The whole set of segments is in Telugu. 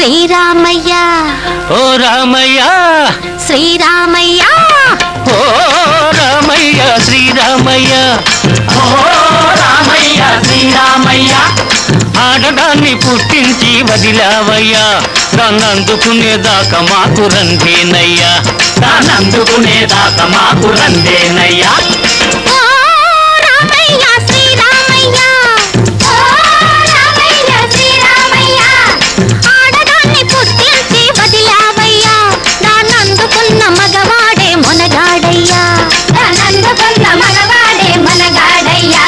శ్రీరామయ్య ఓ రామయ్య శ్రీరామయ్య ఓ రామయ్య శ్రీరామయ్య ఓ రామయ్య శ్రీరామయ్య ఆడదాన్ని పుట్టించి వదిలావయ్యా దాన్నందుకునేదాకా మాకు రందేనయ్యా దానందుకునేదాకా మాకు రందేనయ్యా ఓ రామయ్య శ్రీరామయ్య ఓ రామయ్య శ్రీరామయ్య ఆడదాన్ని పుట్టించి వదిలావయ్యా దాన్నందుకున్న మగవాడే మొనగాడయ్యా దాన్నందుకున్న మగవాడే మొనగాడయ్యా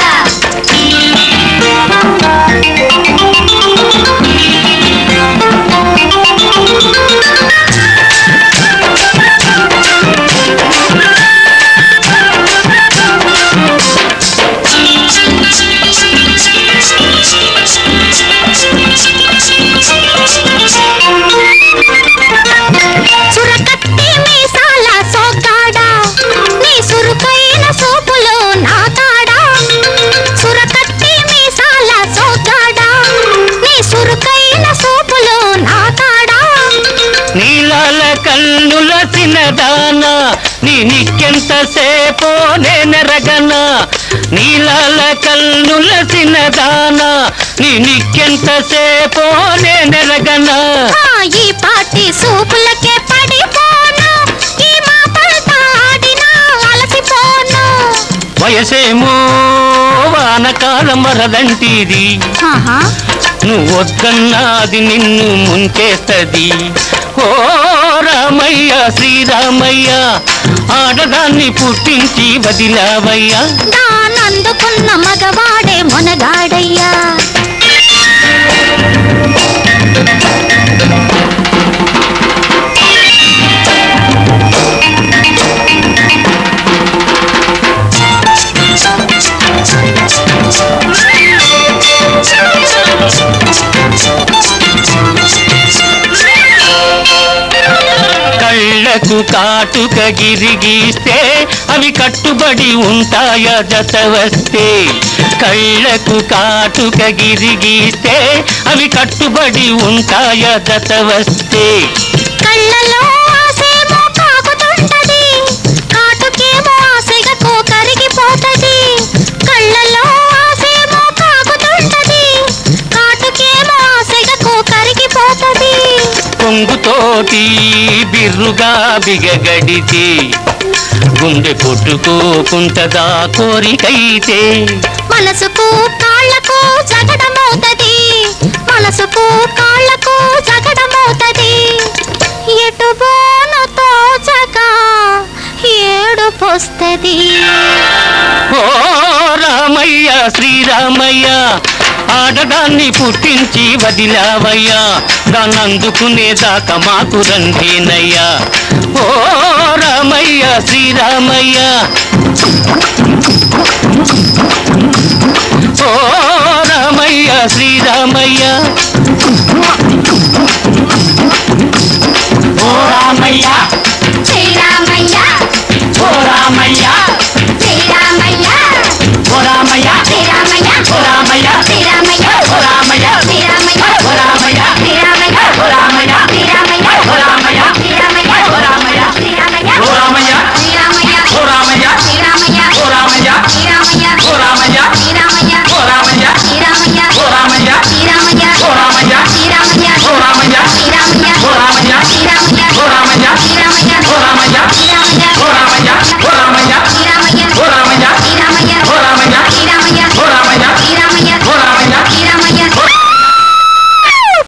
చురకత్తి మీసాల సోగ్గాడా నీ సురుకైన సోపులో నా కాడా చురకత్తి మీసాల సోగ్గాడా నీ సురుకైన సోపులో నా కాడా నీలాల కన్నుల చిన్నదానా నీ నిక్కెంతసేపో నేనెరగనా నీలాల కన్నుల చిన్నదానా నీ నిక్కెంతసేపో నేనెరగనా ఆ, ఈ పాటి సూపులకే పడిపోను ఈ మాపలతో ఆడినా అలసిపోను వయసేమో వానకాలం మరదంటిది ఆహా నువ్వు వద్దన్నాది నిన్ను ముంచేస్తది ఓ రామయ్య శ్రీరామయ్య ఆడదాన్ని పుట్టించి వదిలావయ్యా దానందుకున్న మగవాడే మొనగాడయ్యా కళ్ళకు కాటుక గిరిగిస్తే అవి కట్టుబడి ఉంటాయా జత వస్తే కళ్ళకు కాటుక గిరిగిస్తే అవి కట్టుబడి ఉంటాయా జత వస్తే కళ్ళలో ఆసేమో కాకుతుంటది కాటుకేమో ఆశగకు కరిగిపోతది కళ్ళలో ఆసేమో కాకుతుంటది కాటుకేమో ఆశగకు కరిగిపోతది కొంగుతోటి బిర్రుగా బిగగడితే గుండె కొట్టుకోకుంటదా కోరికైతే మనసుకు కాళ్ళకు జగడమవుతది మనసుకు కాళ్ళకు జగడమవుతది ఎటు బోను తోచక ఏడుపొస్తది ఓ రామయ్య శ్రీరామయ్య ఆడదాన్ని పుట్టించి వదిలావయ్యా దాన్నందుకునేదాకా మాకు రందేనయ్యా ఓ రామయ్య శ్రీరామయ్య ఓ రామయ్య శ్రీరామయ్య ఓ రామయ్య